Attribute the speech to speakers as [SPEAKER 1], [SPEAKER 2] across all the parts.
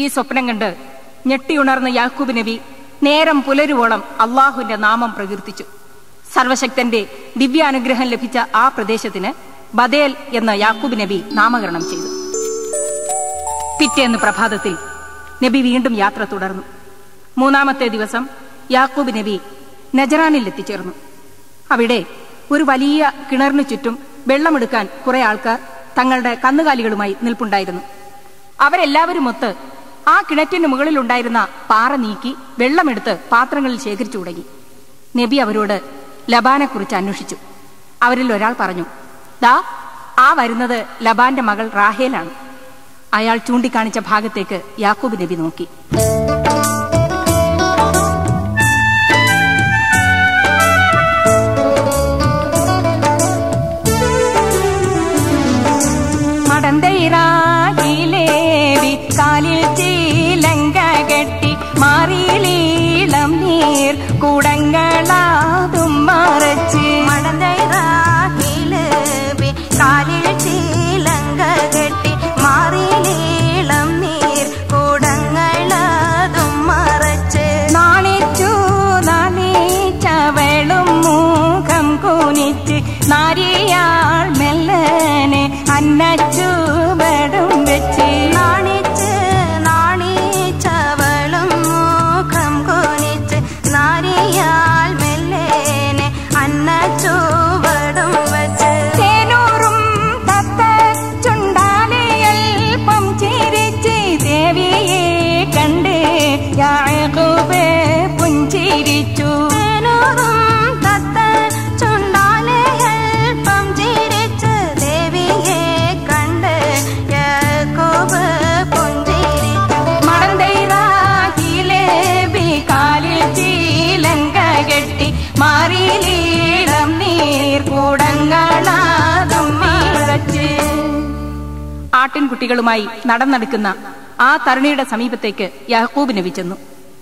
[SPEAKER 1] സ്വപ്നം കണ്ട് ഞെട്ടിയുണർന്ന യാക്കൂബ് നബി നേരം പുലരുവോളം അള്ളാഹുവിന്റെ നാമം പ്രകീർത്തിച്ചു സർവശക്തന്റെ ദിവ്യാനുഗ്രഹം ലഭിച്ച ആ പ്രദേശത്തിന് ബദേൽ എന്ന് യാക്കൂബ് നബി നാമകരണം ചെയ്തു പിറ്റേന്ന് പ്രഭാതത്തിൽ നബി വീണ്ടും യാത്ര തുടർന്നു മൂന്നാമത്തെ ദിവസം യാക്കൂബ് നബി നജറാനിൽ എത്തിച്ചേർന്നു അവിടെ ഒരു വലിയ കിണറിനു ചുറ്റും വെള്ളമെടുക്കാൻ കുറെ ആൾക്കാർ തങ്ങളുടെ കന്നുകാലികളുമായി നിൽപ്പുണ്ടായിരുന്നു അവരെല്ലാവരുമൊത്ത് ആ കിണറ്റിന് മുകളിലുണ്ടായിരുന്ന പാറ നീക്കി വെള്ളമെടുത്ത് പാത്രങ്ങളിൽ ശേഖരിച്ചു തുടങ്ങി നബി അവരോട് ലബാനെക്കുറിച്ച് അന്വേഷിച്ചു അവരിൽ ഒരാൾ പറഞ്ഞു ദാ ആ വരുന്നത് ലബാന്റെ മകൾ റാഹേലാണ് അയാൾ ചൂണ്ടിക്കാണിച്ച ഭാഗത്തേക്ക് യാക്കൂബ് നബി നോക്കി മടന്തൈറാകിലേവി കാലിൽ ചീലങ്ക കെട്ടി മാറിയിലീളം നീർ കൂടങ്ങളാതും മറച്ച്
[SPEAKER 2] മടന്തൈറാഹിലേവി കാലിൽ ചീലങ്ക കെട്ടി മാറിയിലീളം നീർ കൂടങ്ങളതും മറച്ച്
[SPEAKER 1] നാണിച്ചു നാണീച്ചവളും മൂഖം കുനിച്ച് നാരിയാൾ മെല്ലനെ അന്നച്ചുവടും വെച്ച്
[SPEAKER 2] നാണിച്ച് നാണീച്ചവളും മുഖം കുനിച്ച് നാരിയാൽ മെല്ലേനെ അന്ന ചുവടും വച്ച്
[SPEAKER 1] തേനൂറും തത്ത ചുണ്ടാലയൽപ്പം ചിരിച്ച് ദേവിയെ കണ്ട് യാക്കൂബ് പുഞ്ചിരിച്ചു
[SPEAKER 2] തേനൂറും തത്ത ചുണ്ടാലെ അല്പം ചിരിച്ച് ദേവിയെ കണ്ട് യാക്കോബ് പുഞ്ചിരിച്ചു
[SPEAKER 1] മടന്തൈറാഹിലേബി കാലിൽ ചീലങ്ക കെട്ടി മാറിയിലീളം നീർ കൂടങ്ങളാതും മറച്ച് ആട്ടിൻകുട്ടികളുമായി നടന്നെടുക്കുന്ന ആ തരുണിയുടെ സമീപത്തേക്ക് യാക്കൂബ് നബി ചെന്നു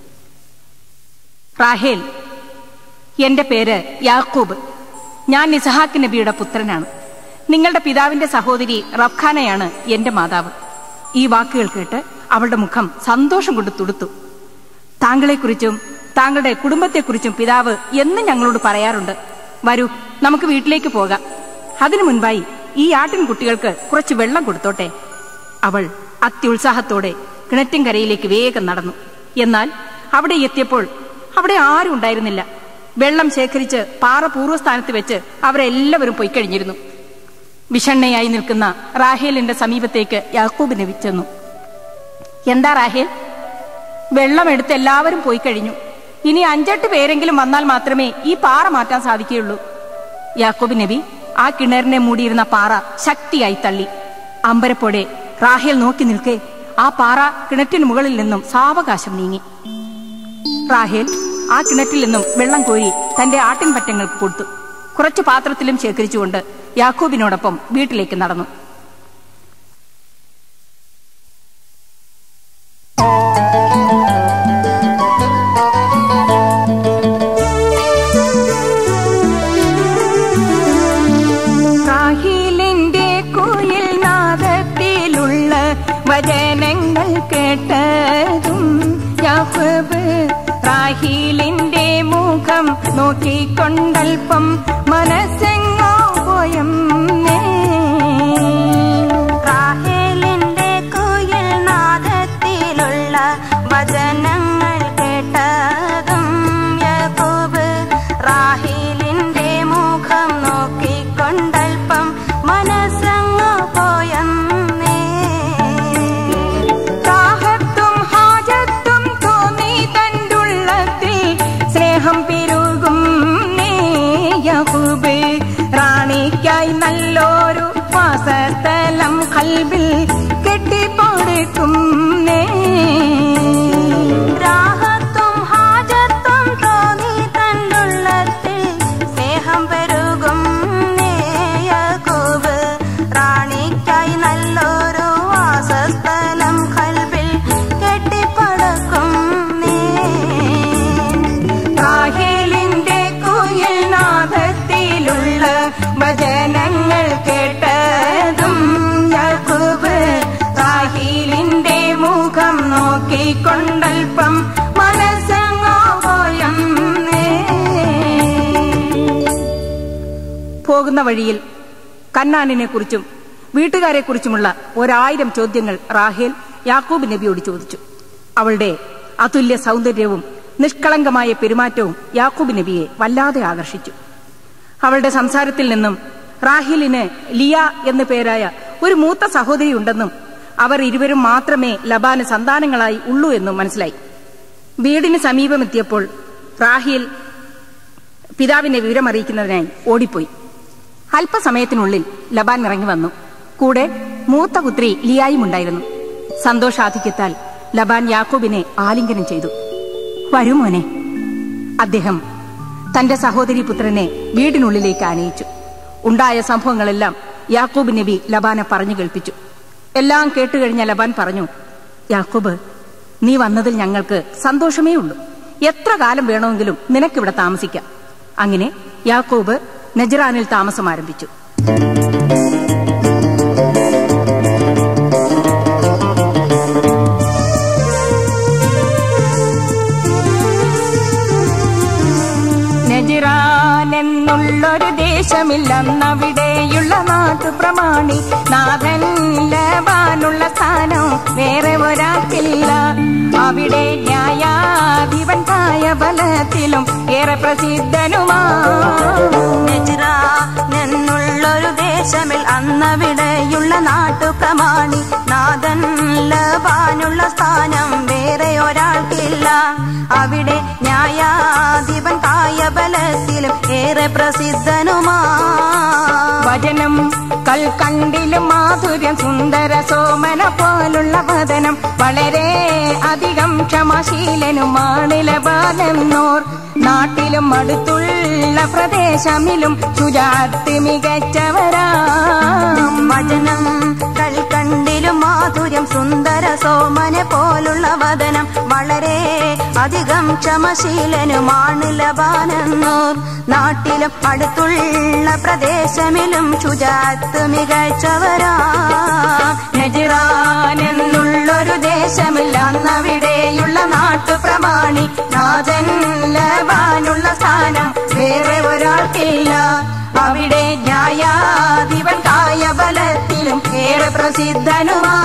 [SPEAKER 1] റാഹേൽ എന്റെ പേര് യാക്കൂബ് ഞാൻ നിസഹാക്ക് നബിയുടെ പുത്രനാണ് നിങ്ങളുടെ പിതാവിന്റെ സഹോദരി റബ്ഖാനയാണ് എന്റെ മാതാവ് ഈ വാക്കുകൾ കേട്ട് അവളുടെ മുഖം സന്തോഷം കൊണ്ട് തുടുത്തു താങ്കളെക്കുറിച്ചും താങ്കളുടെ കുടുംബത്തെക്കുറിച്ചും പിതാവ് എന്നും ഞങ്ങളോട് പറയാറുണ്ട് വരൂ നമുക്ക് വീട്ടിലേക്ക് പോകാം അതിനു മുൻപായി ഈ ആട്ടിൻകുട്ടികൾക്ക് കുറച്ച് വെള്ളം കൊടുത്തോട്ടെ അവൾ അത്യുത്സാഹത്തോടെ കിണറ്റിൻകരയിലേക്ക് വേഗം നടന്നു എന്നാൽ അവിടെ എത്തിയപ്പോൾ അവിടെ ആരും ഉണ്ടായിരുന്നില്ല വെള്ളം ശേഖരിച്ച് പാറ പൂർവ്വസ്ഥാനത്ത് വെച്ച് അവരെല്ലാവരും പോയി കഴിഞ്ഞിരുന്നു വിഷണ്ണയായി നിൽക്കുന്ന റാഹേലിന്റെ സമീപത്തേക്ക് യാക്കൂബ് നബി ചെന്നു എന്താ റാഹേൽ വെള്ളം എടുത്ത് എല്ലാവരും പോയി കഴിഞ്ഞു ഇനി അഞ്ചെട്ട് പേരെങ്കിലും വന്നാൽ മാത്രമേ ഈ പാറ മാറ്റാൻ സാധിക്കുകയുള്ളൂ യാക്കോബ് നബി ആ കിണറിനെ മൂടിയിരുന്ന പാറ ശക്തിയായി തള്ളി അമ്പരപ്പോടെ റാഹേൽ നോക്കി നിൽക്കെ ആ പാറ കിണറ്റിന് മുകളിൽ നിന്നും സാവകാശം നീങ്ങി റാഹേൽ ആ കിണറ്റിൽ നിന്നും വെള്ളം കോരി തന്റെ ആട്ടിൻപറ്റങ്ങൾക്ക് കൊടുത്തു കുറച്ചു പാത്രത്തിലും ശേഖരിച്ചുകൊണ്ട് യാക്കോബിനോടൊപ്പം വീട്ടിലേക്ക് നടന്നു റാഹീലിന്റെ കുയിൽ നാദത്തിലുള്ള വചനങ്ങൾ കേട്ടതും യാഹബ് റാഹീലിന്റെ മുഖം നോക്കിക്കൊണ്ടൽപ്പം മനസ്സെങ്ങോ പോയമ്മേ
[SPEAKER 2] റാഹേലിന്റെ കുയിൽ നാദത്തിലുള്ള വചനങ്ങൾ കേട്ടതും യാക്കോബ് റാഹേലിന്റെ മുഖം നോക്കിക്കൊണ്ടൽപ്പം മനസ്സങ്ങു പോയന്നേ
[SPEAKER 1] ദാഹത്തും ഹാജത്തും തോന്നി തണ്ടുള്ളത്തിൽ സ്നേഹം പെരുകും യാഹൂബ് റാണിക്കായി നല്ലൊരു വാസസ്ഥലം കൽബിൽ കെട്ടിപ്പടുക്കും
[SPEAKER 2] രാഹത്തും ഹാജത്തും തോന്നി തന്നുള്ളത്തിൽ സ്നേഹം പെരുകും യാക്കോബ് റാണിക്കായി നല്ലൊരു വാസസ്ഥലം കൽബിൽ കെട്ടിപ്പടക്കും
[SPEAKER 1] റാഹേൽ പോകുന്ന വഴിയിൽ കന്നാനിനെ കുറിച്ചും വീട്ടുകാരെ കുറിച്ചുമുള്ള ഒരായിരം ചോദ്യങ്ങൾ റാഹേൽ യാക്കൂബ് നബിയോട് ചോദിച്ചു അവളുടെ അതുല്യ സൗന്ദര്യവും നിഷ്കളങ്കമായ പെരുമാറ്റവും യാക്കൂബ് നബിയെ വല്ലാതെ ആകർഷിച്ചു അവളുടെ സംസാരത്തിൽ നിന്നും റാഹിലിന് ലിയ എന്നു പേരായ ഒരു മൂത്ത സഹോദരി ഉണ്ടെന്നും അവർ ഇരുവരും മാത്രമേ ലബാന് സന്താനങ്ങളായി ഉള്ളൂ എന്നും മനസ്സിലായി വീടിന് സമീപമെത്തിയപ്പോൾ റാഹിൽ പിതാവിനെ വിവരമറിയിക്കുന്നതിനായി ഓടിപ്പോയി അല്പസമയത്തിനുള്ളിൽ ലബാൻ ഇറങ്ങി വന്നു കൂടെ മൂത്ത പുത്രി ലിയായും ഉണ്ടായിരുന്നു സന്തോഷാധിക്യത്താൽ ലബാൻ യാക്കൂബിനെ ആലിംഗനം ചെയ്തു വരൂ മോനെ അദ്ദേഹം തന്റെ സഹോദരി പുത്രനെ വീടിനുള്ളിലേക്ക് ആനയിച്ചു ഉണ്ടായ സംഭവങ്ങളെല്ലാം യാക്കൂബ് നബി ലബാനെ പറഞ്ഞു കേൾപ്പിച്ചു എല്ലാം കേട്ടുകഴിഞ്ഞ ലബാൻ പറഞ്ഞു യാക്കൂബ് നീ വന്നതിൽ ഞങ്ങൾക്ക് സന്തോഷമേ ഉള്ളൂ എത്ര കാലം വേണമെങ്കിലും നിനക്കിവിടെ താമസിക്കാം അങ്ങനെ യാക്കൂബ് നജറാനിൽ താമസം ആരംഭിച്ചു നജിറാൻ എന്നുള്ളൊരു ദേശമില്ലെന്നവിടെയുള്ള നാട്ടു പ്രമാണി നാഥൻ ലബാനുള്ള സ്ഥാനം വേറെ ഒരാൾക്കില്ല അവിടെ ന്യായാധിപൻ കായ ബലത്തിലും ഏറെ പ്രസിദ്ധനുമാ
[SPEAKER 2] നെന്നുള്ളൊരു ദേശമിൽ അന്നവിടെയുള്ള നാട്ടു പ്രമാണി നാഥൻ ലബാനുള്ള സ്ഥാനം വേറെ ഒരാൾക്കില്ല അവിടെ ന്യായാധിപൻ കായബലത്തിലും ഏറെ പ്രസിദ്ധനുമാ
[SPEAKER 1] വചനം കൽക്കണ്ടിലും മാധുര്യം സുന്ദര സോമന പോലുള്ള വദനം വളരെ അധികം ക്ഷമാശീലനുമാണ് ലബാനെന്നോർ നാട്ടിലും അടുത്തുള്ള പ്രദേശമിലും ശുചാത്ത് മികച്ചവരാം
[SPEAKER 2] വചനം കൽക്കണ്ടിലും മാധുര്യം സുന്ദര സോമനെ പോലുള്ള വദനം വളരെ അധികം ക്ഷമശീലനുമാണ് ലബാനെന്നോർ നാട്ടിലും അടുത്തുള്ള പ്രദേശമിലും ശുചാത്ത് മികച്ചവരാ
[SPEAKER 1] നജിറാൻ എന്നുള്ളൊരു ദേശമില്ല അന്നവിടെയുള്ള നാട്ടു പ്രമാണി നാഥൻ ലബാനുള്ള സ്ഥാനം വേറെ ഒരാൾക്കില്ല അവിടെ ന്യായാധിപൻ കായ ബലത്തിലും ഏറെ പ്രസിദ്ധനുമാ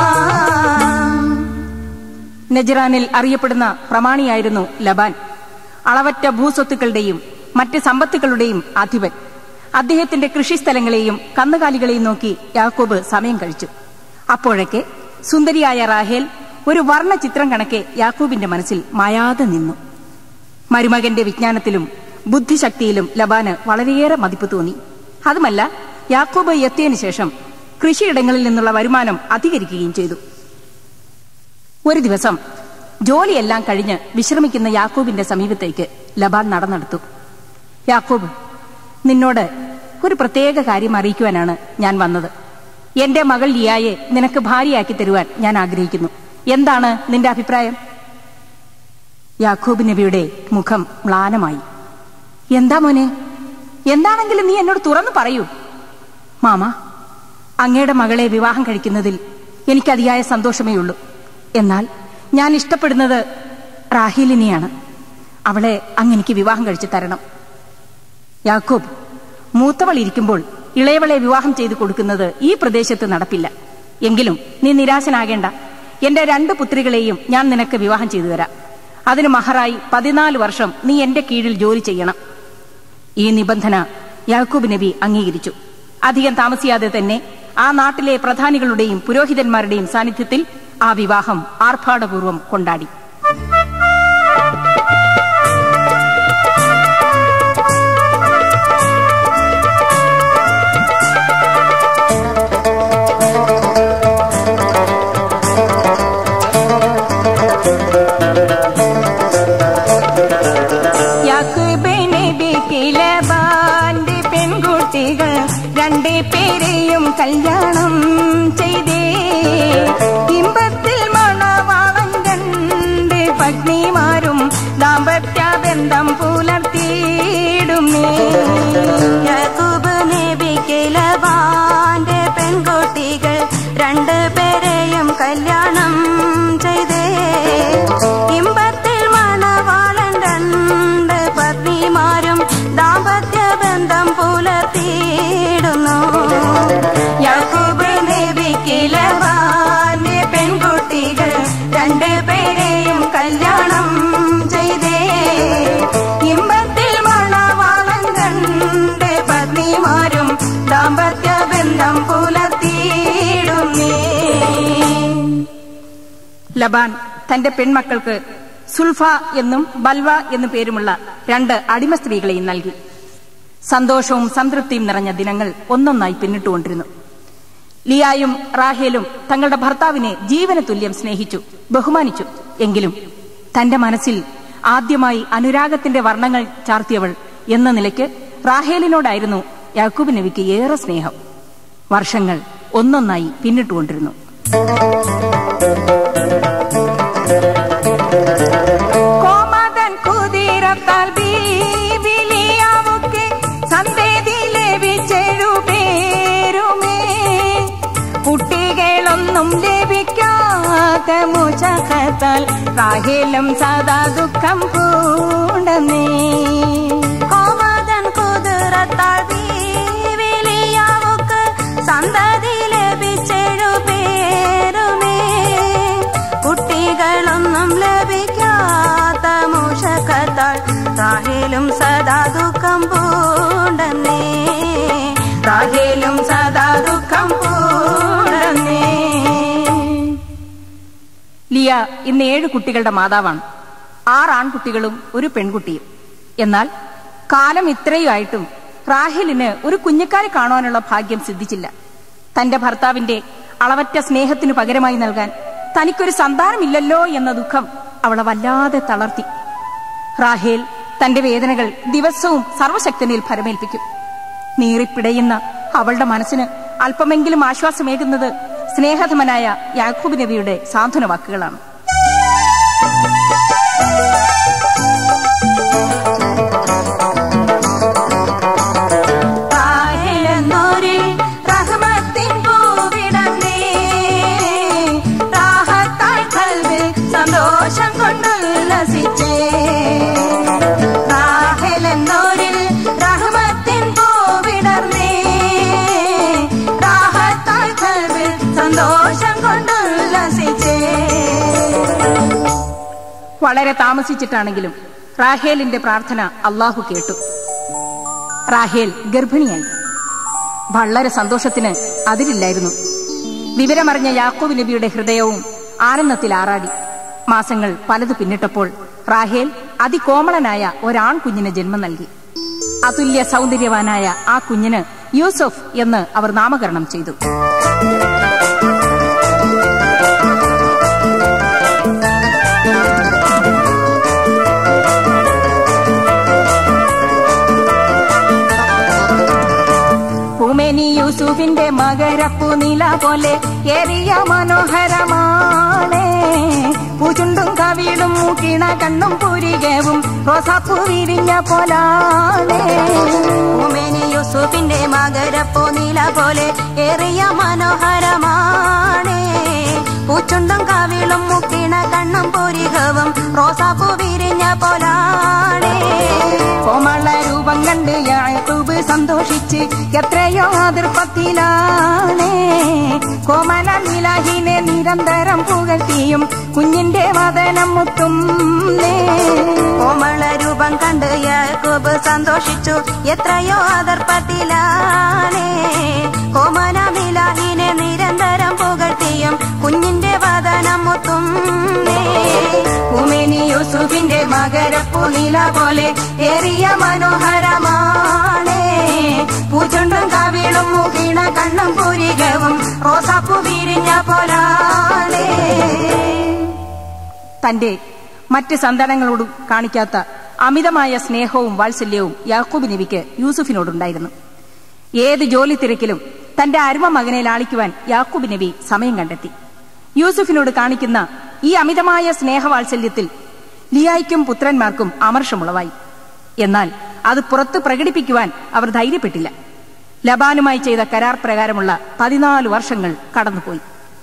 [SPEAKER 1] നജിറാനിൽ അറിയപ്പെടുന്ന പ്രമാണിയായിരുന്നു ലബാൻ അളവറ്റ ഭൂസ്വത്തുക്കളുടെയും മറ്റ് സമ്പത്തുകളുടെയും അധിപൻ അദ്ദേഹത്തിന്റെ കൃഷിസ്ഥലങ്ങളെയും കന്നുകാലികളെയും നോക്കി യാക്കോബ് സമയം കഴിച്ചു അപ്പോഴൊക്കെ സുന്ദരിയായ റാഹേൽ ഒരു വർണ്ണ ചിത്രം കണക്കെ യാക്കൂബിന്റെ മനസ്സിൽ മായാതെ നിന്നു മരുമകന്റെ വിജ്ഞാനത്തിലും ബുദ്ധിശക്തിയിലും ലബാന് വളരെയേറെ മതിപ്പ് തോന്നി അതുമല്ല യാക്കൂബ് എത്തിയതിനു ശേഷം കൃഷിയിടങ്ങളിൽ നിന്നുള്ള വരുമാനം അധികരിക്കുകയും ചെയ്തു ഒരു ദിവസം ജോലിയെല്ലാം കഴിഞ്ഞ് വിശ്രമിക്കുന്ന യാക്കൂബിന്റെ സമീപത്തേക്ക് ലബാൻ നടന്നെടുത്തു യാക്കൂബ് നിന്നോട് ഒരു പ്രത്യേക കാര്യം അറിയിക്കുവാനാണ് ഞാൻ വന്നത് എന്റെ മകൾ ലിയായെ നിനക്ക് ഭാര്യയാക്കി തരുവാൻ ഞാൻ ആഗ്രഹിക്കുന്നു എന്താണ് നിന്റെ അഭിപ്രായം യാക്കൂബ് നബിയുടെ മുഖം മ്ലാനമായി എന്താ മോനെ എന്താണെങ്കിലും നീ എന്നോട് തുറന്നു പറയൂ മാമ അങ്ങയുടെ മകളെ വിവാഹം കഴിക്കുന്നതിൽ എനിക്ക് അതിയായ സന്തോഷമേ ഉള്ളൂ എന്നാൽ ഞാൻ ഇഷ്ടപ്പെടുന്നത് റാഹീലിനെയാണ് അവളെ അങ്ങെനിക്ക് വിവാഹം കഴിച്ചു തരണം യാക്കോബ് മൂത്തവൾ ഇരിക്കുമ്പോൾ ഇളയവളെ വിവാഹം ചെയ്തു കൊടുക്കുന്നത് ഈ പ്രദേശത്ത് നടപ്പില്ല എങ്കിലും നീ നിരാശനാകേണ്ട എന്റെ രണ്ട് പുത്രികളെയും ഞാൻ നിനക്ക് വിവാഹം ചെയ്തു തരാം അതിന് മഹറായി പതിനാല് വർഷം നീ എന്റെ കീഴിൽ ജോലി ചെയ്യണം ഈ നിബന്ധന യാക്കൂബ് നബി അംഗീകരിച്ചു അധികം താമസിയാതെ തന്നെ ആ നാട്ടിലെ പ്രധാനികളുടെയും പുരോഹിതന്മാരുടെയും സാന്നിധ്യത്തിൽ ആ വിവാഹം ആർഭാടപൂർവ്വം കൊണ്ടാടി യാക്കൂബ് നബിക്ക് ലബാന്റെ പെൺകുട്ടികൾ രണ്ട് പേരെയും കല്യാണം ചെയ്തേ ഇമ്പത്തിൽ മണവാളൻ രണ്ട് പത്നിമാരും ദാമ്പത്യ ബന്ധം പുലർത്തിയിടും നീ
[SPEAKER 2] യാക്കൂബ് നബിക്ക് ലബാന്റെ പെൺകുട്ടികൾ രണ്ടു പേരെയും കല്യാണം ചെയ്തേ ഇമ്പത്തിൽ മണവാളൻ രണ്ട് പത്നിമാരും ദാമ്പത്യ ബന്ധം പുലർത്തി
[SPEAKER 1] ലബാൻ തന്റെ പെൺമക്കൾക്ക് സുൽഫ എന്നും ബൽവ എന്നും പേരുമുള്ള രണ്ട് അടിമ സ്ത്രീകളെയും നൽകി സന്തോഷവും സംതൃപ്തിയും നിറഞ്ഞ ദിനങ്ങൾ ഒന്നൊന്നായി പിന്നിട്ടുകൊണ്ടിരുന്നു ലിയായും റാഹേലും തങ്ങളുടെ ഭർത്താവിനെ ജീവന തുല്യം സ്നേഹിച്ചു ബഹുമാനിച്ചു എങ്കിലും തന്റെ മനസ്സിൽ ആദ്യമായി അനുരാഗത്തിന്റെ വർണ്ണങ്ങൾ ചാർത്തിയവൾ എന്ന നിലയ്ക്ക് റാഹേലിനോടായിരുന്നു യാക്കൂബ് നബിക്ക് ഏറെ സ്നേഹം വർഷങ്ങൾ ഒന്നൊന്നായി പിന്നിട്ടുകൊണ്ടിരുന്നു കോമതൻ കുതിരത്താൽ ബീവിലിയാവുക്ക് സന്തതി ലഭിച്ചെഴു പേരുമേ കുട്ടികളൊന്നും ലഭിക്കാത്ത മുചകത്താൽ റാഹേലും സദാ ദുഃഖം പൂണ്ടനേ
[SPEAKER 2] കോമതൻ കുതിരത്താൽ ബീവിലിയാവുക്ക് സന്തതി ലഭിച്ചെഴു പേരുമേ കുട്ടികളൊന്നും ലഭിക്കാത്ത മൂഷക്കത്താൽ താഹിലും സദാ ദുഃഖം പൂണ്ടന്നേ
[SPEAKER 1] റാഹേലും സദാ ദുഃഖം പൂണ്ടനേ ലിയ ഇന്ന് ഏഴ് കുട്ടികളുടെ മാതാവാണ് ആറ് ആൺകുട്ടികളും ഒരു പെൺകുട്ടിയും എന്നാൽ കാലം ഇത്രയുമായിട്ടും റാഹിലിന് ഒരു കുഞ്ഞിക്കാരെ കാണുവാനുള്ള ഭാഗ്യം സിദ്ധിച്ചില്ല തന്റെ ഭർത്താവിന്റെ അളവറ്റ സ്നേഹത്തിനു പകരമായി നൽകാൻ തനിക്കൊരു സന്താനമില്ലല്ലോ എന്ന ദുഃഖം അവളെ വല്ലാതെ തളർത്തി റാഹേൽ തന്റെ വേദനകൾ ദിവസവും സർവശക്തനിൽ ഫലമേൽപ്പിക്കും നീറിപ്പിടയുന്ന അവളുടെ മനസ്സിന് അല്പമെങ്കിലും ആശ്വാസമേകുന്നത് സ്നേഹധമനായ യാക്കൂബ് നബിയുടെ സാന്ത്വന വാക്കുകളാണ്
[SPEAKER 2] താഹിലെന്നോരിൽ റഹ്മത്തിൻ പൂവിടന്നേ. റാഹത്താൽ കൽവിൽ സന്തോഷം കൊണ്ടുല്ലസിച്ചേ റാഹലെന്നോരിൽ റഹ്മത്തിൻ പൂവിടർന്നേ. റാഹത്താൽ കൽവിൽ സന്തോഷം കൊണ്ടുല്ലസിച്ചേ
[SPEAKER 1] വളരെ താമസിച്ചിട്ടാണെങ്കിലും റാഹേലിന്റെ പ്രാർത്ഥന അള്ളാഹു കേട്ടു റാഹേൽ ഗർഭിണിയായി വളരെ സന്തോഷത്തിന് അതിരില്ലായിരുന്നു വിവരമറിഞ്ഞ യാക്കൂബ് നബിയുടെ ഹൃദയവും ആനന്ദത്തിൽ ആറാടി മാസങ്ങൾ പലത് പിന്നിട്ടപ്പോൾ റാഹേൽ അതികോമളനായ ഒരാൺകുഞ്ഞിന് ജന്മം നൽകി അതുല്യ സൗന്ദര്യവാനായ ആ കുഞ്ഞിന് യൂസഫ് എന്ന് അവർ നാമകരണം ചെയ്തു ഭൂമേനി യൂസുഫിന്റെ മകരപ്പു നില പോലെ ഏറിയ മനോഹരമാണ് പൂചുണ്ടും കവിളും മൂക്കിണ കണ്ണും പുരികവും റോസാപ്പൂ വിരിഞ്ഞ പോലാണ്
[SPEAKER 2] ഉമേനി യൂസുഫിന്റെ മകരപ്പോ നീല പോലെ ഏറിയ മനോഹരമാണ് പൂച്ചുണ്ടും കവിളും മുക്കിണ കണ്ണും പൂരികവും റോസാപ്പൂ വിരിഞ്ഞ പോലാണ്
[SPEAKER 1] കോമള രൂപം കണ്ട് യാക്കൂബ് സന്തോഷിച്ച് എത്രയോ അതിർപ്പത്തിലാണ് കോമല നിലാഹിനെ നിരന്തരം പുകഴ്ത്തിയും കുഞ്ഞിന്റെ വദനം മുത്തും
[SPEAKER 2] കോമള രൂപം കണ്ട് യാക്കോബ് സന്തോഷിച്ചു എത്രയോ അതർപ്പത്തിലാണ് കോമല മിലാഹിനെ നിരന്തരം പുകഴ്ത്തിയും കുഞ്ഞിന്റെ വദനം മുത്തും
[SPEAKER 1] ഉമേനി യൂസുഫിന്റെ മകരപ്പു നില പോലെ ഏറിയ മനോഹരമാണ് പൂച്ചുണ്ടും കവിളും മുകിണ കണ്ണും പൂരികവും റോസാപ്പൂ വിരിഞ്ഞ പോലാണ് തന്റെ മറ്റ് സന്താനങ്ങളോട് കാണിക്കാത്ത അമിതമായ സ്നേഹവും വാത്സല്യവും യാക്കൂബ് നബിക്ക് യൂസുഫിനോടുണ്ടായിരുന്നു ഏത് ജോലി തിരക്കിലും തന്റെ അരുമ മകനെ ലാളിക്കുവാൻ യാക്കൂബ് നബി സമയം കണ്ടെത്തി യൂസുഫിനോട് കാണിക്കുന്ന ഈ അമിതമായ സ്നേഹവാത്സല്യത്തിൽ ലിയായ്ക്കും പുത്രന്മാർക്കും അമർഷമുളവായി എന്നാൽ അത് പുറത്ത് പ്രകടിപ്പിക്കുവാൻ അവർ ധൈര്യപ്പെട്ടില്ല ലബാനുമായി ചെയ്ത കരാർ പ്രകാരമുള്ള പതിനാല് വർഷങ്ങൾ കടന്നുപോയി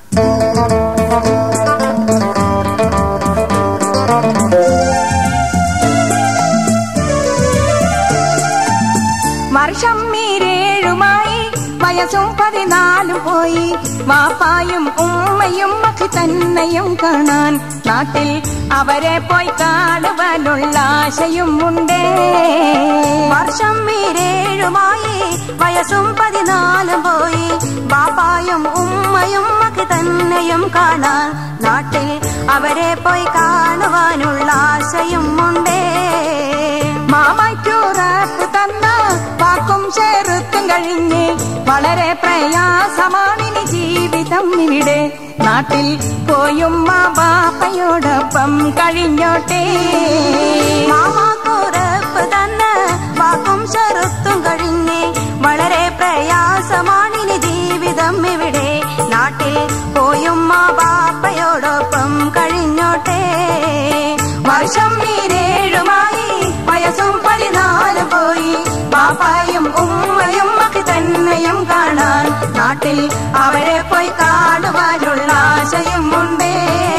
[SPEAKER 1] വർഷം മീരേഴുമായി വയസ്സും പതിനാലും പോയി വാപ്പായും ഉമ്മയും മക്കി തന്നെയും കാണാൻ നാട്ടിൽ അവരെ പോയി കാണുവാനുള്ള ആശയും ഉണ്ടേ
[SPEAKER 2] വർഷം വീരേഴു നീരേഴുമായി വയസ്സും പതിനാലും പോയി ബാപ്പായും ഉമ്മയും മക്ക് തന്നെയും കാണാൻ നാട്ടിൽ അവരെ പോയി കാണുവാനുള്ള ആശയും ഉണ്ടേ
[SPEAKER 1] മാമയ്ക്കുറപ്പ് തന്ന വാക്കും ചെറുത്തും കഴിഞ്ഞ് വളരെ പ്രയാസമാണിനി ജീവിതം ഇവിടെ നാട്ടിൽ പോയും മാ ബാപ്പയോടൊപ്പം കഴിഞ്ഞോട്ടെ
[SPEAKER 2] മാമാക്കുറപ്പ് തന്ന് വാക്കും ചെറുത്തും കഴിഞ്ഞ് വളരെ പ്രയാസമാണിനി ജീവിതം ഇവിടെ നാട്ടിൽ പോയും മാ ബാപ്പയോടൊപ്പം കഴിഞ്ഞോട്ടെ
[SPEAKER 1] വർഷം നീരേഴുമായി വയസ്സും പതിനാല് പോയി ബാപ്പായും ഉമ്മയും ഒക്കെ തന്നെയും കാണാൻ നാട്ടിൽ അവരെ പോയി കാണുവാനുള്ള ആശയും ഉണ്ടേ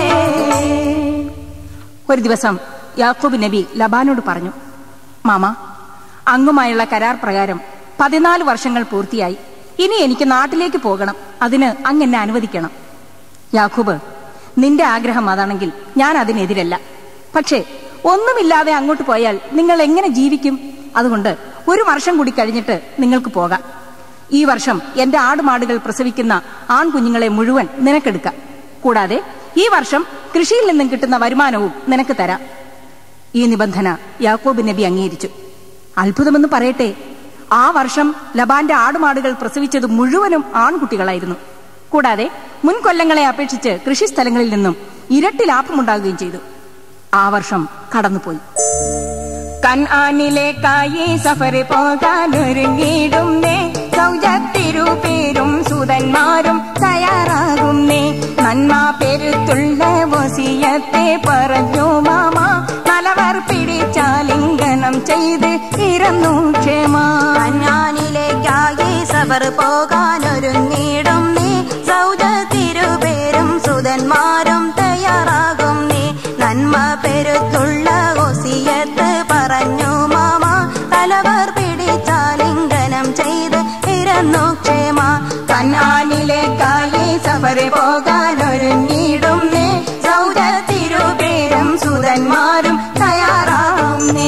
[SPEAKER 1] ഒരു ദിവസം യാക്കൂബ് നബി ലബാനോട് പറഞ്ഞു മാമ അങ്ങുമായുള്ള കരാർ പ്രകാരം പതിനാല് വർഷങ്ങൾ പൂർത്തിയായി ഇനി എനിക്ക് നാട്ടിലേക്ക് പോകണം അതിന് അങ്ങ് എന്നെ അനുവദിക്കണം യാക്കൂബ് നിന്റെ ആഗ്രഹം അതാണെങ്കിൽ ഞാൻ അതിനെതിരല്ല പക്ഷേ ഒന്നുമില്ലാതെ അങ്ങോട്ട് പോയാൽ നിങ്ങൾ എങ്ങനെ ജീവിക്കും അതുകൊണ്ട് ഒരു വർഷം കൂടി കഴിഞ്ഞിട്ട് നിങ്ങൾക്ക് പോകാം ഈ വർഷം എന്റെ ആടുമാടുകൾ പ്രസവിക്കുന്ന ആൺകുഞ്ഞുങ്ങളെ മുഴുവൻ നിനക്കെടുക്കാം കൂടാതെ ഈ വർഷം കൃഷിയിൽ നിന്നും കിട്ടുന്ന വരുമാനവും നിനക്ക് തരാം ഈ നിബന്ധന യാക്കോബ് നബി അംഗീകരിച്ചു അത്ഭുതമെന്ന് പറയട്ടെ ആ വർഷം ലബാന്റെ ആടുമാടുകൾ പ്രസവിച്ചത് മുഴുവനും ആൺകുട്ടികളായിരുന്നു കൂടാതെ മുൻ കൊല്ലങ്ങളെ അപേക്ഷിച്ച് കൃഷിസ്ഥലങ്ങളിൽ നിന്നും ഇരട്ടി ലാഭമുണ്ടാകുകയും ചെയ്തു ആ വർഷം കടന്നുപോയി കൻആനിലേക്കായി സഫർ പോകാൻ ഒരുങ്ങിയിടുന്നേ സൗജത്തിരു പേരും സുതന്മാരും തയ്യാറാകുന്നേ നന്മ പെരുത്തുള്ള വസിയത്തെ പറഞ്ഞു മാമ നലവർ പിടിച്ചാലിംഗനം ചെയ്ത് ഇരന്നു ക്ഷേമാ
[SPEAKER 2] കഞ്ഞാനിലേക്കായി സബർ പോകാനൊരുങ്ങിടും നീ സൗജ തിരുപേരും സുതന്മാരും തയ്യാറാകും നീ നന്മ പെരുത്തുള്ള ഒസിയത്ത് പറഞ്ഞു മാമ തലവർ പിടിച്ചാലിംഗനം ചെയ്ത് ഇരന്നു ക്ഷേമ
[SPEAKER 1] കന്നാനിലേക്കായി സഫറ് പോകാനൊരുങ്ങിടുന്നേ സൗര തിരുപേരും സുതന്മാരും തയ്യാറാവുന്നേ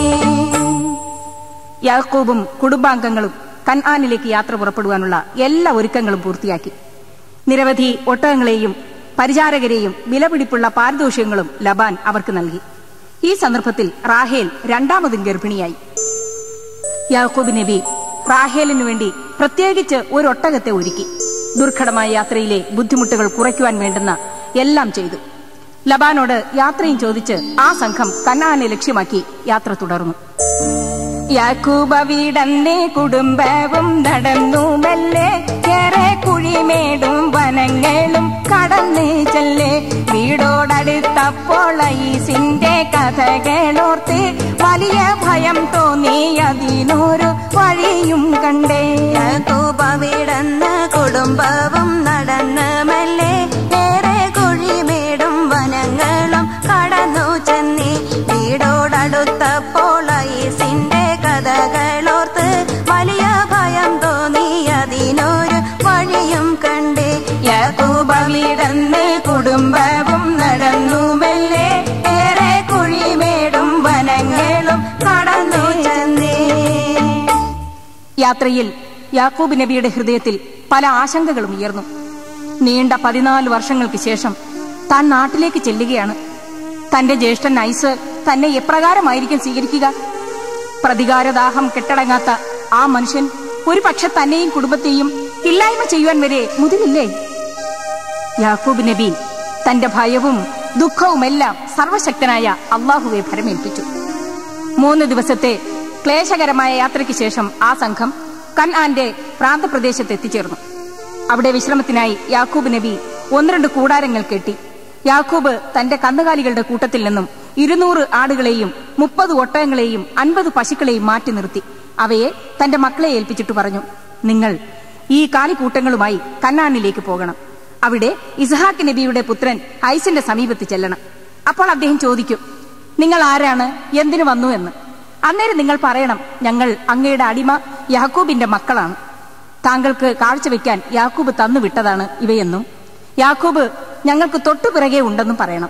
[SPEAKER 1] യാക്കൂബും കുടുംബാംഗങ്ങളും കൻആനിലേക്ക് യാത്ര പുറപ്പെടുവാനുള്ള എല്ലാ ഒരുക്കങ്ങളും പൂർത്തിയാക്കി നിരവധി ഒട്ടകങ്ങളെയും പരിചാരകരെയും വിലപിടിപ്പുള്ള പാരിതോഷികങ്ങളും ലബാൻ അവർക്ക് നൽകി ഈ സന്ദർഭത്തിൽ റാഹേൽ രണ്ടാമതും ഗർഭിണിയായി യാക്കൂബ് നബി റാഹേലിനു വേണ്ടി പ്രത്യേകിച്ച് ഒരു ഒട്ടകത്തെ ഒരുക്കി ദുർഘടമായ യാത്രയിലെ ബുദ്ധിമുട്ടുകൾ കുറയ്ക്കുവാൻ വേണ്ടുന്ന എല്ലാം ചെയ്തു ലബാനോട് യാത്രയും ചോദിച്ച് ആ സംഘം കന്നാനെ ലക്ഷ്യമാക്കി യാത്ര തുടർന്നു യാക്കൂബ വീടന്നേ കുടുംബവും നടന്നു മെല്ലെ ഏറെ കുഴിമേടും വനങ്ങളും കടന്ന് ചെല്ലേ വീടോടടുത്തപ്പോൾ ഐസിന്റെ കഥകളോർത്ത് വലിയ ഭയം തോന്നി അതിനൊരു വഴിയും കണ്ടേ
[SPEAKER 2] യാക്കൂബവിടന്ന് കുടുംബവും നടന്ന് മെല്ലെ ഏറെ കുഴിമേടും വനങ്ങളും കടന്നു ചെന്നി വീടോടടുത്തപ്പോൾ ഐസിന്റെ കഥകളോർത്ത് വലിയ ഭയം തോന്നി അതിനൊരു വഴിയും കണ്ടേ
[SPEAKER 1] യാക്കൂബ വീടന്ന് കുടുംബവും നടന്നു മെല്ലെ ഏറെ കുഴിമേടും വനങ്ങളും കടന്നു ചെന്നേ യാത്രയിൽ യാക്കൂബ് നബിയുടെ ഹൃദയത്തിൽ പല ആശങ്കകളും ഉയർന്നു നീണ്ട പതിനാല് വർഷങ്ങൾക്ക് ശേഷം താൻ നാട്ടിലേക്ക് ചെല്ലുകയാണ് തന്റെ ജ്യേഷ്ഠൻ ഐസ് തന്നെ എപ്രകാരമായിരിക്കും സ്വീകരിക്കുക പ്രതികാരദാഹം കെട്ടടങ്ങാത്ത ആ മനുഷ്യൻ ഒരു പക്ഷെ തന്നെയും കുടുംബത്തെയും ഇല്ലായ്മ ചെയ്യുവാൻ വരെ മുതിരില്ലേ യാക്കൂബ് നബി തന്റെ ഭയവും ദുഃഖവുമെല്ലാം സർവശക്തനായ അള്ളാഹുവെ ഭരമേൽപ്പിച്ചു മൂന്ന് ദിവസത്തെ ക്ലേശകരമായ യാത്രയ്ക്ക് ശേഷം ആ സംഘം കൻആന്റെ പ്രാന്തപ്രദേശത്ത് എത്തിച്ചേർന്നു അവിടെ വിശ്രമത്തിനായി യാക്കൂബ് നബി ഒന്ന് രണ്ട് കൂടാരങ്ങൾ കെട്ടി യാക്കൂബ് തന്റെ കന്നുകാലികളുടെ കൂട്ടത്തിൽ നിന്നും ഇരുന്നൂറ് ആടുകളെയും മുപ്പത് ഒട്ടകങ്ങളെയും അൻപത് പശുക്കളെയും മാറ്റി നിർത്തി അവയെ തന്റെ മക്കളെ ഏൽപ്പിച്ചിട്ട് പറഞ്ഞു നിങ്ങൾ ഈ കാലിക്കൂട്ടങ്ങളുമായി കന്നാനിലേക്ക് പോകണം അവിടെ ഇസ്ഹാക്ക് നബിയുടെ പുത്രൻ ഐസിന്റെ സമീപത്ത് ചെല്ലണം അപ്പോൾ അദ്ദേഹം ചോദിക്കും നിങ്ങൾ ആരാണ് എന്തിനു വന്നു എന്ന് അന്നേരം നിങ്ങൾ പറയണം ഞങ്ങൾ അങ്ങയുടെ അടിമ യാക്കൂബിന്റെ മക്കളാണ് താങ്കൾക്ക് കാഴ്ചവെക്കാൻ യാക്കൂബ് തന്നു വിട്ടതാണ് ഇവയെന്നും യാക്കൂബ് ഞങ്ങൾക്ക് തൊട്ടുപിറകെ ഉണ്ടെന്നും പറയണം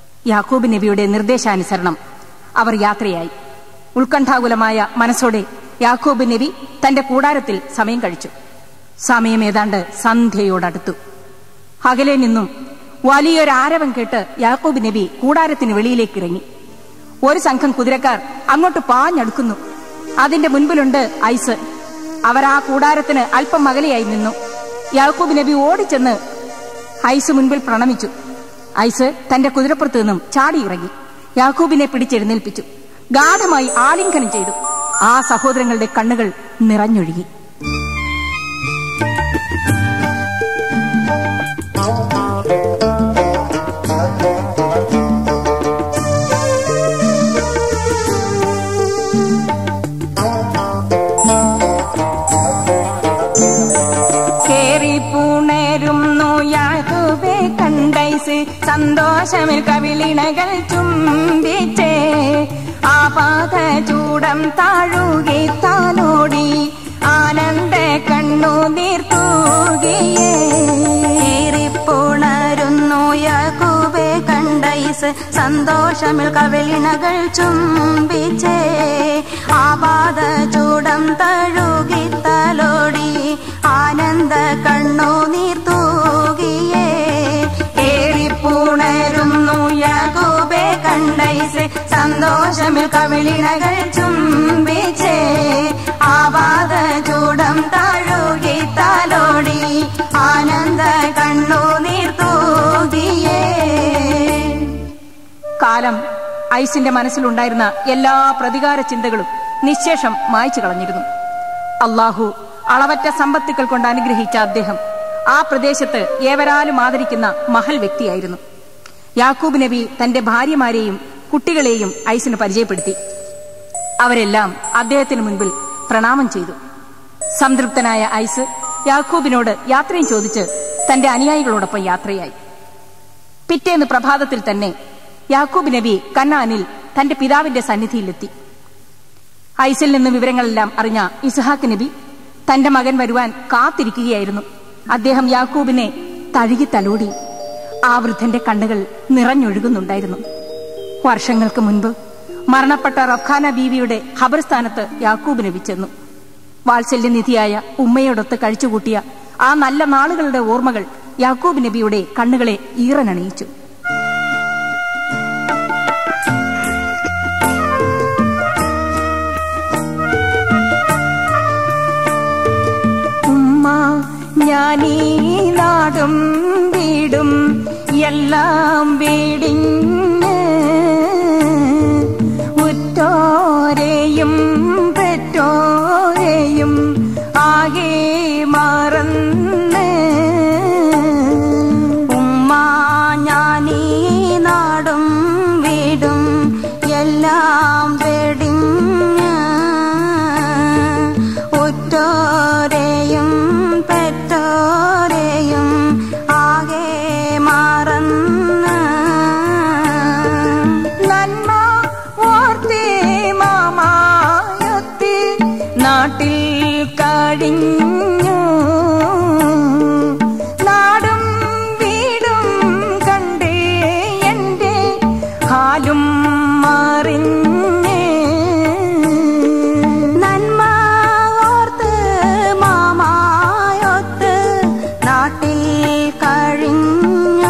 [SPEAKER 1] യാക്കൂബ് നബിയുടെ നിർദ്ദേശാനുസരണം അവർ യാത്രയായി ഉത്കണ്ഠാകുലമായ മനസ്സോടെ യാക്കോബ് നബി തന്റെ കൂടാരത്തിൽ സമയം കഴിച്ചു സമയം ഏതാണ്ട് സന്ധ്യയോടടുത്തു അകലെ നിന്നും വലിയൊരു ആരവം കേട്ട് യാക്കോബ് നബി കൂടാരത്തിന് വെളിയിലേക്ക് ഇറങ്ങി ഒരു സംഘം കുതിരക്കാർ അങ്ങോട്ട് പാഞ്ഞടുക്കുന്നു അതിന്റെ മുൻപിലുണ്ട് ഐസ് അവർ ആ കൂടാരത്തിന് അല്പം അകലെയായി നിന്നു യാക്കൂബ് നബി ഓടിച്ചെന്ന് ഐസ് മുൻപിൽ പ്രണമിച്ചു ഐസ് തന്റെ കുതിരപ്പുറത്ത് നിന്നും ചാടിയിറങ്ങി യാക്കൂബിനെ പിടിച്ചെഴുന്നേൽപ്പിച്ചു ഗാഠമായി ആലിംഗനം ചെയ്തു ആ സഹോദരങ്ങളുടെ കണ്ണുകൾ നിറഞ്ഞൊഴുകി കേറി പുണരുന്നു യാഹുബെ കണ്ടൈസ് സന്തോഷമിൽ കവിളിണകൾ ചുംബിച്ചേ ആപാത ചൂടം താഴുകി താലോടി ആനന്ദ കണ്ണു നീർത്തൂകിയേ
[SPEAKER 2] ഏറിപ്പുണരുന്നു യാക്കൂബെ കണ്ടൈസ് സന്തോഷമിൽ കവിളിണകൾ ചുംബിച്ചേ ആപാത ചൂടം തഴുകി തലോടി ആനന്ദ കണ്ണു നീർത്തൂകിയേ
[SPEAKER 1] ഏറിപ്പുണരുന്നു യാഹുബെ കണ്ടൈസ് സന്തോഷമിൽ കവിളിണകൾ ചുംബിച്ചേ ആവാത ചൂടം താഴുകി താലോടി ആനന്ദ കണ്ണു നീർത്തൂകിയേ കാലം ഐസിന്റെ മനസ്സിലുണ്ടായിരുന്ന എല്ലാ പ്രതികാര ചിന്തകളും നിശേഷം മായ്ച്ചു കളഞ്ഞിരുന്നു അള്ളാഹു അളവറ്റ സമ്പത്തുക്കൾ കൊണ്ട് അനുഗ്രഹിച്ച അദ്ദേഹം ആ പ്രദേശത്ത് ഏവരാലും ആദരിക്കുന്ന മഹൽ വ്യക്തിയായിരുന്നു യാക്കൂബ് നബി തന്റെ ഭാര്യമാരെയും കുട്ടികളെയും ഐസിന് പരിചയപ്പെടുത്തി അവരെല്ലാം അദ്ദേഹത്തിന് മുൻപിൽ പ്രണാമം ചെയ്തു സംതൃപ്തനായ ഐസ് യാക്കൂബിനോട് യാത്രയും ചോദിച്ച് തന്റെ അനുയായികളോടൊപ്പം യാത്രയായി പിറ്റേന്ന് പ്രഭാതത്തിൽ തന്നെ യാക്കൂബ് നബി കന്നാനിൽ തന്റെ പിതാവിന്റെ സന്നിധിയിലെത്തി ഐസിൽ നിന്ന് വിവരങ്ങളെല്ലാം അറിഞ്ഞ ഇസ്ഹാക്ക് നബി തന്റെ മകൻ വരുവാൻ കാത്തിരിക്കുകയായിരുന്നു അദ്ദേഹം യാക്കൂബിനെ തഴുകി തലോടി ആ വൃദ്ധന്റെ കണ്ണുകൾ നിറഞ്ഞൊഴുകുന്നുണ്ടായിരുന്നു വർഷങ്ങൾക്ക് മുൻപ് മരണപ്പെട്ട റഫ്ഖാന ബീവിയുടെ ഖബർസ്ഥാനത്ത് യാക്കൂബ് നബി ചെന്നു വാത്സല്യനിധിയായ ഉമ്മയോടൊത്ത് കഴിച്ചുകൂട്ടിയ ആ നല്ല നാളുകളുടെ ഓർമ്മകൾ യാക്കൂബ് നബിയുടെ കണ്ണുകളെ ഈറനണിയിച്ചു ഉമ്മ ഞാനീ നാടും വീടും എല്ലാം വീടിഞ്ഞ് ഉറ്റോരെയും പെറ്റോരെയും ആകെ മറന്ന്
[SPEAKER 2] ഉമ്മ ഞാനീ നാടും വീടും എല്ലാം വെടിഞ്ഞ് ഉറ്റോരെയും പെറ്റോരെയും ആകെ മറന്ന്
[SPEAKER 1] നന്മ ഓർത്തേ മാമായൊത്ത് നാട്ടിൽ കഴിഞ്ഞു നാടും വീടും കണ്ട് എന്റെ ഹാലും മറിഞ്ഞ്
[SPEAKER 2] നന്മ ഓർത്ത് മാമായൊത്ത് നാട്ടിൽ കഴിഞ്ഞു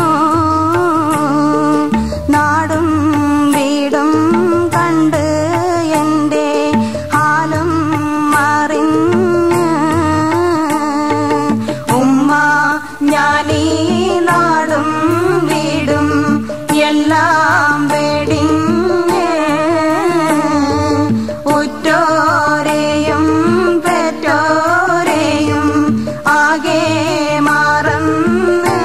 [SPEAKER 2] നാടും വീടും കണ്ട് എൻ്റെ ഹാലും മറിഞ്ഞ്
[SPEAKER 1] ഉമ്മ ഞാനീ നാടും വീടും എല്ലാം വെടിഞ്ഞ് ഉറ്റോരെയും പെറ്റോരെയും ആകെ മറന്ന്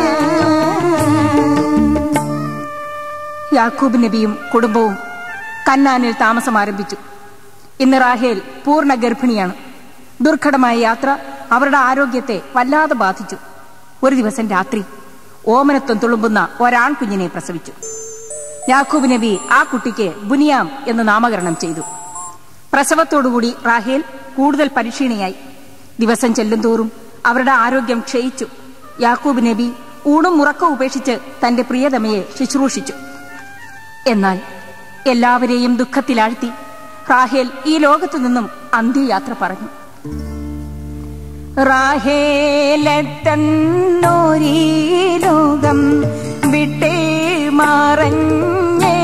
[SPEAKER 1] യാക്കൂബ് നബിയും കുടുംബവും കന്നാനിൽ താമസം ആരംഭിച്ചു ഇന്ന് റാഹേൽ പൂർണ്ണ ഗർഭിണിയാണ് ദുർഘടമായ യാത്ര അവരുടെ ആരോഗ്യത്തെ വല്ലാതെ ബാധിച്ചു ഒരു ദിവസം രാത്രി ഓമനത്വം തുളുമ്പുന്ന ഒരാൺകുഞ്ഞിനെ പ്രസവിച്ചു യാക്കൂബ് നബി ആ കുട്ടിക്ക് ബുനിയാം എന്ന് നാമകരണം ചെയ്തു പ്രസവത്തോടുകൂടി റാഹേൽ കൂടുതൽ പരിക്ഷീണിയായി ദിവസം ചെല്ലുംതോറും അവരുടെ ആരോഗ്യം ക്ഷയിച്ചു യാക്കൂബ് നബി ഊണും ഉറക്കവും ഉപേക്ഷിച്ച് തന്റെ പ്രിയതമയെ ശുശ്രൂഷിച്ചു എന്നാൽ എല്ലാവരെയും ദുഃഖത്തിലാഴ്ത്തി റാഹേൽ ഈ ലോകത്തു നിന്നും അന്ത്യയാത്ര പറഞ്ഞു റാഹേലെത്തന്നോരീ ലോകം വിട്ടേ മറഞ്ഞേ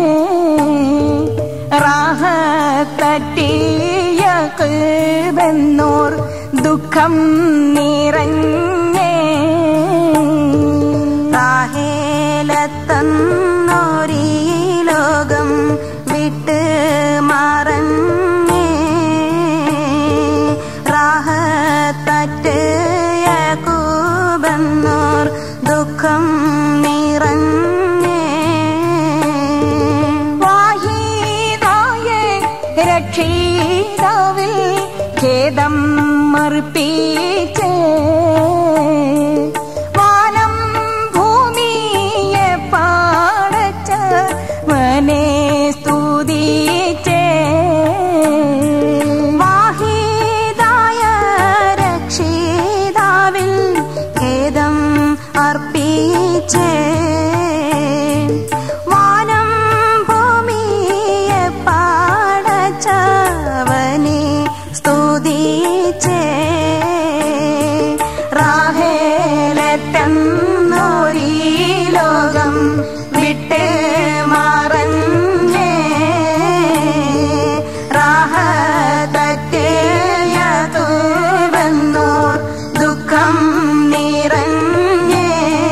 [SPEAKER 1] റാഹത്തറ്റിയ ബെന്നോർ ദുഃഖം നിറഞ്ഞേ
[SPEAKER 2] താഹേലെത്തന്നോരീ ലോകം വിട്ട് മറഞ്ഞേ റാഹത്തറ്റ് യകൂബെന്നോർ ദുഃഖം നിറഞ്ഞേ
[SPEAKER 1] വാഹീതായ രക്ഷിതാവിൽ ഖേദം മറുപ്പിച്ച് വാനം ഭൂമിയെ പാടച്ച വനെ സ്തുതിച്ചേ
[SPEAKER 2] വാഹിദായ രക്ഷിതാവിൽ ഖേദം അർപ്പിച്ചേ വാനം ഭൂമിയെ പാടച്ചവനെ സ്തുതിച്ചേ റാഹേലെത്തന്നോരീ ലോകം വിട്ട് മറഞ്ഞേ റാഹത്തറ്റേയതൂവെന്നോർ ദുഃഖം നിറഞ്ഞേ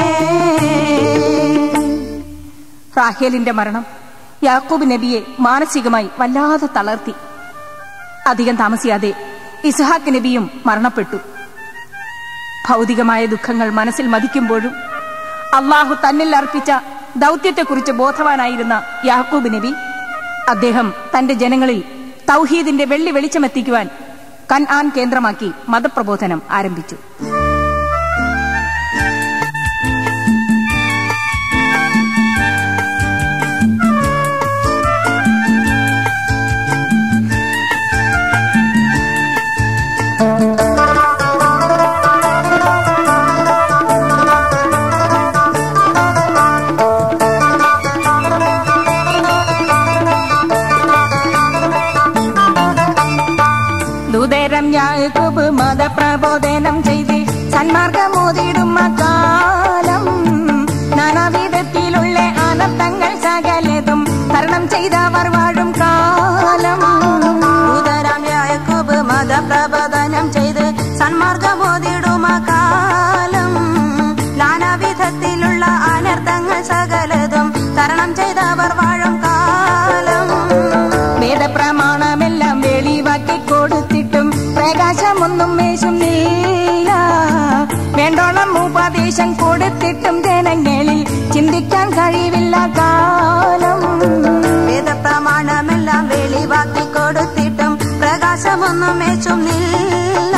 [SPEAKER 1] റാഹേലിന്റെ മരണം യാക്കൂബ് നബിയെ മാനസികമായി വല്ലാതെ തളർത്തി അധികം താമസിയാതെ ഇസ്ഹാക്ക് നബിയും മരണപ്പെട്ടു ഭൗതികമായ ദുഃഖങ്ങൾ മനസ്സിൽ മതിക്കുമ്പോഴും അള്ളാഹു തന്നിൽ അർപ്പിച്ച ദൗത്യത്തെക്കുറിച്ച് ബോധവാനായിരുന്ന യാക്കൂബ് നബി അദ്ദേഹം തന്റെ ജനങ്ങളിൽ തൗഹീദിന്റെ വെള്ളി വെളിച്ചമെത്തിക്കുവാൻ കൻ ആൻ കേന്ദ്രമാക്കി മതപ്രബോധനം ആരംഭിച്ചു ദുതരം യാക്കൂബ് മതപ്രബോധനം ചെയ്ത് സന്മാർഗമോതിടും കാലം നാനാവിധത്തിലുള്ള അനർത്ഥങ്ങൾ സകലതും തരണം ചെയ്തവർ വാഴും കാലം
[SPEAKER 2] ഉദരം യാക്കൂബ് മതപ്രബോധനം ചെയ്ത് സന്മാർഗമോതിടുമ കാലം നാനാവിധത്തിലുള്ള അനർത്ഥങ്ങൾ സകലതും തരണം ചെയ്തവർ വാഴും കാലം
[SPEAKER 1] വേദപ്രമാണമെല്ലാം വെളിവാക്കി കൊടുത്തിട്ടും പ്രകാശമൊന്നും വേശുന്നില്ല വേണ്ടോളം ഉപദേശം കൊടുത്തിട്ടും ജനങ്ങളിൽ ചിന്തിക്കാൻ കഴിവില്ല കാലം
[SPEAKER 2] വേദപ്രമാണമെല്ലാം വെളിവാക്കി കൊടുത്തിട്ടും പ്രകാശമൊന്നും മേച്ചുന്നില്ല